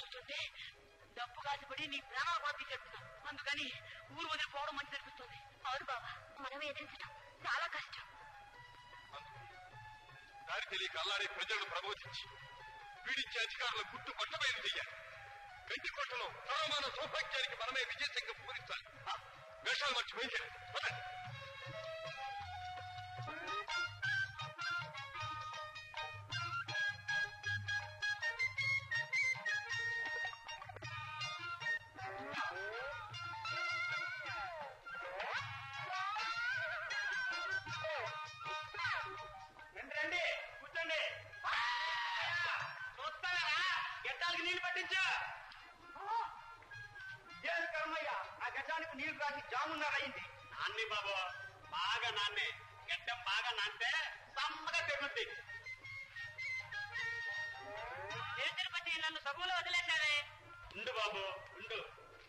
చూస్తుంటే డబ్బు కాసిపడి నీ ప్రాణాలు పంపించేస్తున్నావు అందుకని ఊరు వదిలిపోవడం మంచి అనిపిస్తుంది అవును బాబా మనం ఎదిరించడం చాలా కష్టం దారి తెలియక అల్లాడే ప్రజలను ప్రబోధించి పీడించే అధికారుల గుట్టు పట్టబయలు చేయాలి గంటి కోటలో సర్వమాన సౌభాగ్యానికి మనమే విజయశంఖం పూరించాలి ఆ, వేషాలు మర్చిపోయింది పదండి. రండి రండి కూర్చోండి చూస్తారా గడ్డానికి నీళ్లు పట్టించా ఏం కర్మయ్య ఆ గడ్డానికి నీళ్లు రాసి జామున్నర అయింది నాన్ని బాబు బాగా నాన్నే గడ్డం బాగా నాన్తే సమ్మగా తెగుద్ది ఏం తిరుపతి నన్ను సభలో వదిలేశారే ఉండు బాబు ఉండు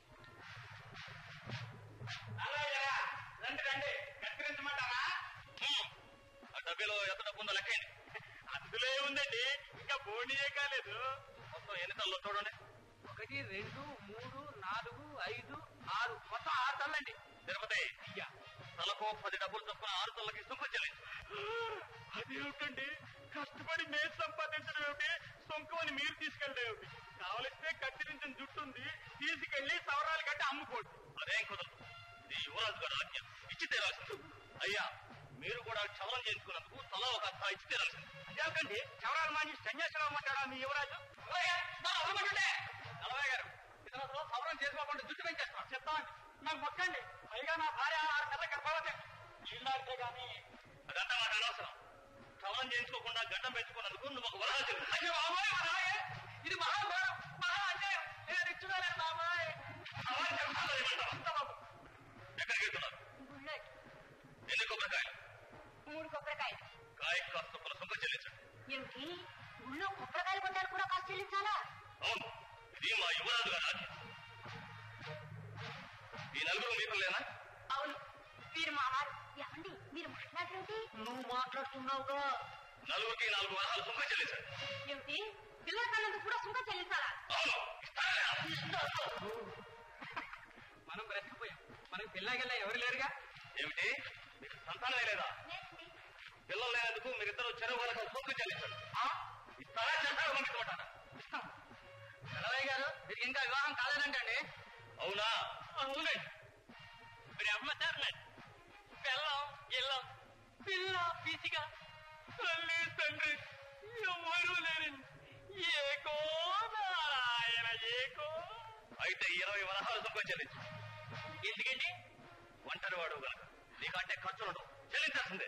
అలాగే రండి రండి కత్తిరించమంటారా ఆ డబ్బీలో ఎంత డబ్బు ఉందో లెక్కండి అందులో ఏముందండి ఇంకా బోనియే కాలేదు మొత్తం ఎన్ని తల్లు చూడండి ఒకటి రెండు మూడు నాలుగు ఐదు ఆరు మొత్తం ఆరు తల్లండి తిరుపతి తలకు పది డబ్బులు చొప్పున ఆరు తల్లకి సుంకు చెల్లించు అదేమిటండి కష్టపడి మేలు సంపాదించడం ఏమిటి సొంకం అని మీరు తీసుకెళ్ళడం ఏమిటి కావలిస్తే కత్తిరించిన జుట్టు ఉంది తీసుకెళ్లి సవరాలు కట్టి అమ్ముకోండి అదేం కుదరదు ఇది యువరాజు గారు ఆజ్ఞ ఇచ్చి తీరాల్సింది అయ్యా మీరు కూడా క్షవరం చేయించుకున్నందుకు తల ఒక అర్థ ఇచ్చి తీరాల్సింది అదేమిటండి చవరాలు మాని సన్యాసం అమ్మంటాడా మీ యువరాజు నలభై గారు ఇతను అసలు సవరం చేసుకోకుండా జుట్టు పెంచేస్తాం చెప్తామండి నాకు మొక్కండి పైగా నా భార్య ఆరు నెలల గర్భవతి నీళ్ళాడితే గానీ అదంతా నాకు అనవసరం క్షవరం చేయించుకోకుండా గడ్డం పెంచుకున్నందుకు నువ్వు ఒక వరహ చెల్లి అయ్యో బాబాయ్ బాబాయ్ ఇది మహాభారం మహా అంటే నేను ఇచ్చుకోలేదు బాబాయ్ బాబు ఎక్కడికి వెళ్తున్నారు బుల్లెట్ ఎన్ని కొబ్బరికాయలు మూడు కొబ్బరికాయలు కాయ కాస్త పులసంగా చెల్లించండి ఏమిటి ఊళ్ళో కొబ్బరికాయలు కొట్టాలు కూడా కాస్త చెల్లించాలా అవును ఇది మా యువరాజు గారి ఆజ్ఞ ఈ నలుగురు మీ పిల్లేనా అవును మీరు మా వారు ఏమండి మీరు మాట్లాడేంటి నువ్వు మాట్లాడుతున్నావుగా నలుగురికి నాలుగు వరహాలు సుంక చెల్లించండి ఏమిటి పిల్లల కళ్ళందుకు కూడా సుంక చెల్లించాలా అవును ఇస్తారా? మనం బ్రతికిపోయాం మనకు పిల్లగిల్ల ఎవరు లేరుగా ఏమిటి మీకు సంతానమే లేదా లేదండి. పిల్లలు లేనందుకు మీరిద్దరు చెరువు వరకు సొంత చెల్లించండి ఇస్తారా చేస్తారా పంపించమంటారా నలభై గారు మీకు ఇంకా వివాహం కాలేదంటండి అవునా అవునండి మరి అమ్మ సార్ పిల్లం ఇల్లం పిల్ల పిసిగా తల్లి తండ్రి ఎవరు లేని ఏకో నారాయణ ఏకో అయితే ఇరవై వరహాలు సొంత చెల్లించు ఎందుకండి ఒంటరి వాడు గనక నీకంటే ఖర్చులు చెల్లించాల్సిందే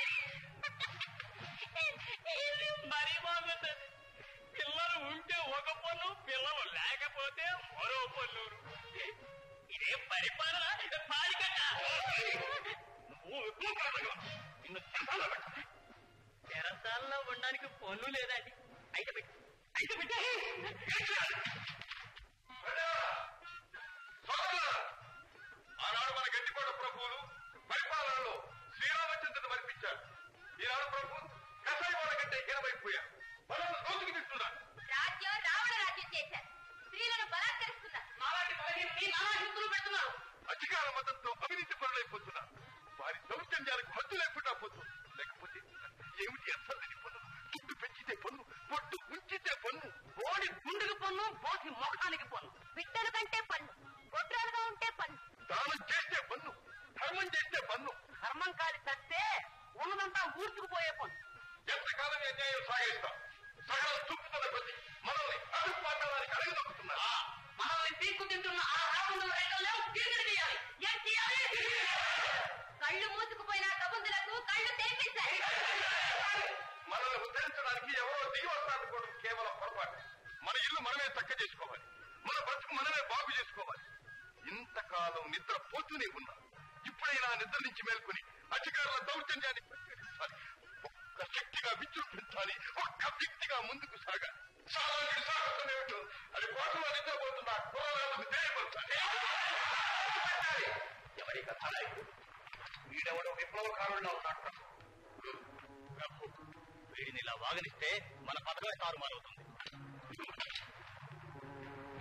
మరీ బాగుంటుంది పిల్లలు ఉంటే ఒక పన్ను పిల్లలు లేకపోతే మరో పన్ను ఇదే పరిపాలన పాలికట్ట నువ్వు ఎక్కువ మాట్లాడగలవు. నిన్ను చంపాలో పెట్టు. తెరసాల్లో ఉండడానికి పన్ను లేదండి అయితే పెట్టి అయితే పెట్టి సోదరులారా, ఆనాడు మన గట్టికోట ప్రభువులు పరిపాలనలో శ్రీరామచంద్రుడు మరిపించాడు ఈనాడు ప్రభు కసాయి వాళ్ళ కంటే హీనమైపోయారు మనల్ని దోచుకు తింటున్నారు రాజ్యం రావణ రాజ్యం చేశారు స్త్రీలను బలాత్కరిస్తున్నారు నాలాంటి బలహీనని నానా హిందులు పెడుతున్నారు అధికార మతంతో అవినీతి పరులైపోతున్నారు వారి దౌర్జన్యాలకు హద్దు లేకుండా పోతుంది లేకపోతే ఏమిటి అర్థం పన్ను చుట్టు పెంచితే పన్ను పొట్టు ఉంచితే పన్ను బోడి గుండెకి పన్ను బోసి మొఖానికి పన్ను బిడ్డల కంటే పన్ను గొడ్రాలుగా ఉంటే పన్ను దానం చేస్తే పన్ను ధర్మం చేస్తే పన్ను ధర్మం కాలి చస్తే ఉన్నదంతా ఊడ్చుకుపోయే పన్ను ఎంతకాలం ఈ అన్యాయం సాగిస్తాం సగం చూపుతున్న కొద్ది మనల్ని అడుగు పాఠానికి అడగదొక్కుతున్నారు మనల్ని పీక్కు తింటున్న ఆ రావణుల రైతుల్లో తీర్చి తీయాలి ఏం తీయాలి కళ్ళు మూసుకుపోయిన కబుందులకు కళ్ళు తెరిపించారు మనల్ని ఉద్ధరించడానికి ఎవరో దిగి వస్తారనుకోవడం కేవలం పొరపాటు మన ఇల్లు మనమే చక్క చేసుకోవాలి మన బ్రతుకు మనమే బాగు చేసుకోవాలి ఇంతకాలం నిద్ర పోతూనే ఉన్నా ఇప్పుడైనా నిద్ర నుంచి మేల్కొని అధికారుల దౌర్జన్యాన్ని పరిష్కరించాలి ఒక్క శక్తిగా విజృంభించాలి ఒక్క వ్యక్తిగా ముందుకు సాగాలి సాగాలి సాహసం ఏమిటో అది కోటలో నిద్రపోతున్న కుర్రలకు తెలియపరచాలి ఎవరి కథ వీడెవడో విప్లవకారుల్లో ఉన్నాడు ప్రభు వీడిని ఇలా వాగనిస్తే మన పథకమే తారుమారవుతుంది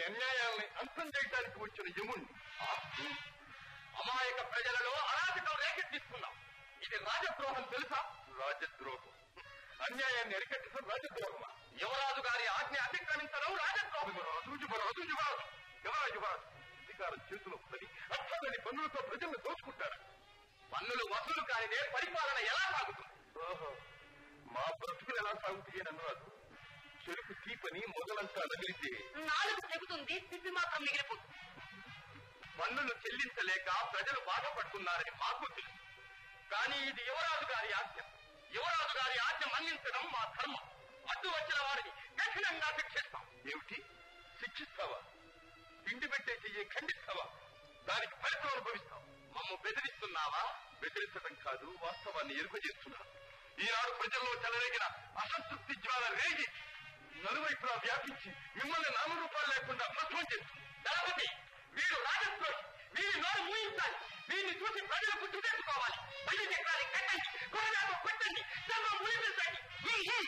అన్యాయాల్ని అంతం చేయడానికి వచ్చిన యముణ్ణి అమాయక ప్రజలలో అరాజకం రేకెత్తిస్తున్నాం ఇది రాజద్రోహం తెలుసా రాజద్రోహం అన్యాయాన్ని అరికట్టడం రాజద్రోహమా యువరాజు గారి ఆజ్ఞ అతిక్రమించడం రాజద్రోహం యువరాజు యువరాజు యువరాజు యువరాజు యువరాజు అధికారం చేతిలో ఉన్నది అర్థాలని పన్నులతో ప్రజలను దోచుకుంటారు పన్నులు వసూలు కానిదే పరిపాలన ఎలా సాగుతుంది ఓహో మా బ్రతుకులు ఎలా సాగుతాయి అన్నారు చెరుకు తీపని మొదలంతా నగిలితే నాలుగు తెగుతుంది పిప్పి మాత్రం మిగిలిపోతుంది పన్నులు చెల్లించలేక ప్రజలు బాధపడుతున్నారని మాకు తెలుసు కానీ ఇది యువరాజు గారి ఆజ్ఞ యువరాజు గారి ఆజ్ఞ మన్నించడం మా ధర్మం అడ్డు వచ్చిన వారిని కఠినంగా శిక్షిస్తాం ఏమిటి శిక్షిస్తావా తిండి పెట్టే చెయ్యి ఖండిస్తావా దానికి ఫలితం అనుభవిస్తాం మమ్మ బెదిరిస్తున్నావా బెదిరించడం కాదు వాస్తవాన్ని ఎరుక చేస్తున్నా ఈనాడు ప్రజల్లో చెలరేగిన అసంతృప్తి జ్వాల రేగి నలువైపులా వ్యాపించి మిమ్మల్ని నామరూపాలు లేకుండా భస్మం చేస్తుంది దళపతి వీడు రాజద్రోహి వీరి నోరు మూయించాలి వీరిని చూసి ప్రజలు గుర్తు తెచ్చుకోవాలి బలి చక్రాన్ని కట్టండి కొరడాతో కొట్టండి సర్వం మునిపించండి ఈ, ఈ.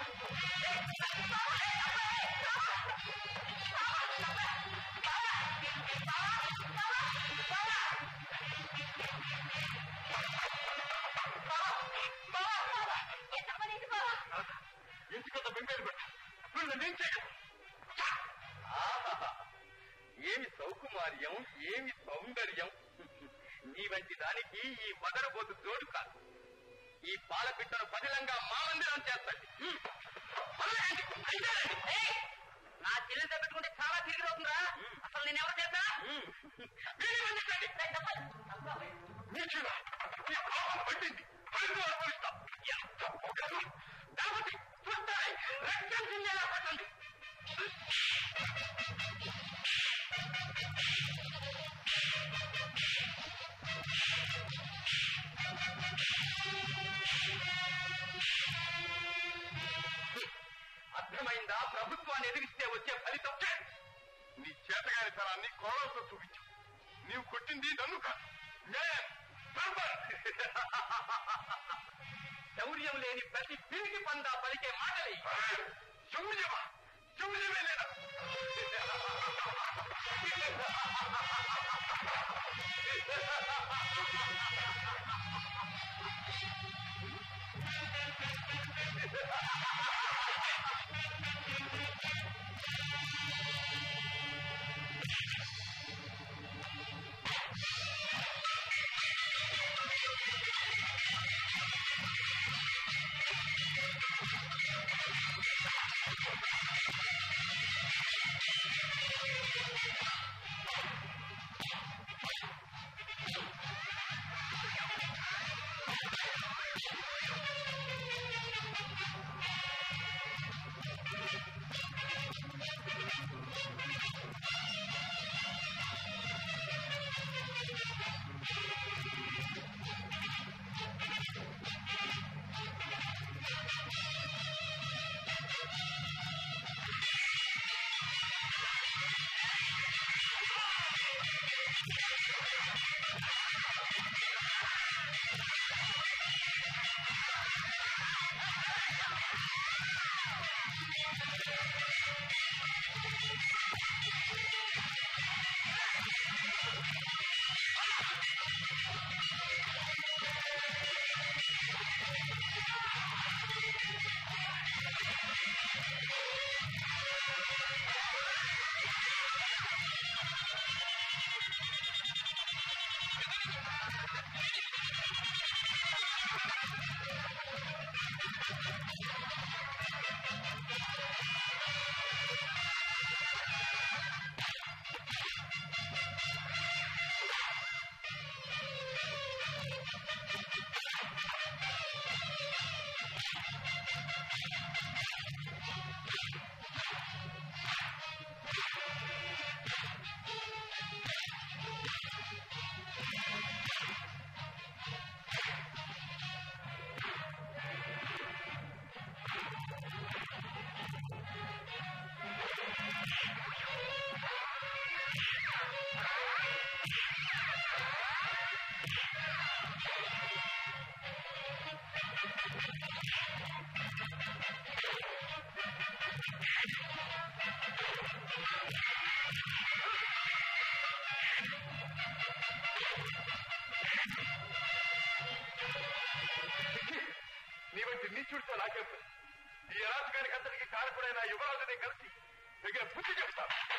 ఎందుకంత బెంగళూరు పెట్ట వీళ్ళు నేను చేయను ఆహాహా. ఏమి సౌకుమార్యం ఏమి సౌందర్యం నీ వంటి దానికి ఈ మదరబోతు జోడు కాదు ఈ పాలపిట్టను పదిలంగా మా మందిరం చేస్తండి హ్మ్. మొదలెయ్యండి. బయలుదేరండి. ఏయ్! నా చెల్లి తగ్గుతుంటే చాలా తిరిగి అవుతుందా అసలు నేను ఎవరు చేద్దా హ్మ్. వీడిని బంధించండి. నీచుడా, నీ పాపం పట్టింది ఫలితం అనుభవిస్తాం ఎంత పొగరు. దళపతి, చూస్తాయి రక్తం చిందేలా పట్టండి అర్థమైందా ప్రభుత్వాన్ని ఎదిరిస్తే వచ్చే ఫలితం నీ చేతగాని తరాన్ని కోరలతో చూపించు నీవు కొట్టింది నన్ను కాదు న్యాయం ధర్మం. శౌర్యం లేని ప్రతి పిరికి పందా పలికే మాటలే శౌర్యమా శౌర్యమే లేదా నీచుడితో నాకేం పని ఈ అరాచకానికి అంతటికి కారకుడైన యువరాజుని కలిసి తగిన బుద్ధి చెప్తాను